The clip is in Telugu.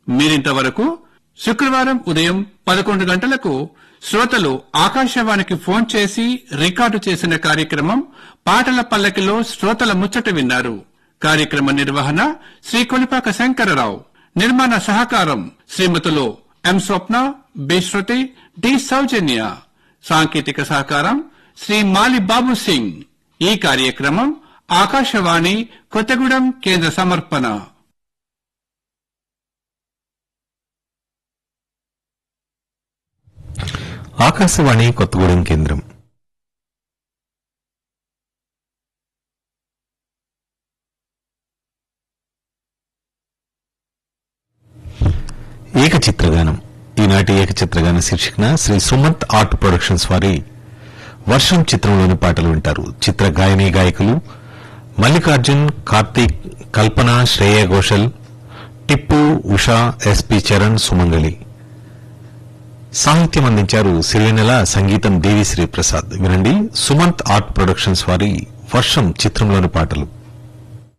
మీరింతవరకు శుక్రవారం ఉదయం పదకొండు గంటలకు శ్రోతలు ఆకాశవాణికి ఫోన్ చేసి రికార్డు చేసిన కార్యక్రమం పాటల పల్లకిలో శ్రోతల ముచ్చట విన్నారు కార్యక్రమ నిర్వహణ శ్రీ కొలిపాక శంకరరావు నిర్మాణ సహకారం శ్రీమతులు ఎం స్వప్న బి శృతి డి సౌజన్య సాంకేతిక సహకారం శ్రీ మాలి బాబు సింగ్ ఈ కార్యక్రమం ఆకాశవాణి కొత్తగూడెం కేంద్ర సమర్పణ ఆకాశవాణి కొత్తగూడెం కేంద్రం ఏకచిత్రగానం ఈనాటి ఏకచిత్రగాన శీర్షికన శ్రీ సుమంత్ ఆర్ట్ ప్రొడక్షన్స్ వారి వర్షం చిత్రంలోని పాటలు వింటారు చిత్ర గాయని గాయకులు మల్లికార్జున్ కార్తీక్ కల్పన శ్రేయ ఘోషల్ టిప్పు ఉషా ఎస్పి చరణ్ సుమంగళి సాహిత్యం అందించారు సిరివెన్నెల సంగీతం దేవిశ్రీ ప్రసాద్ వినండి సుమంత్ ఆర్ట్ ప్రొడక్షన్స్ వారి వర్షం చిత్రంలోని పాటలు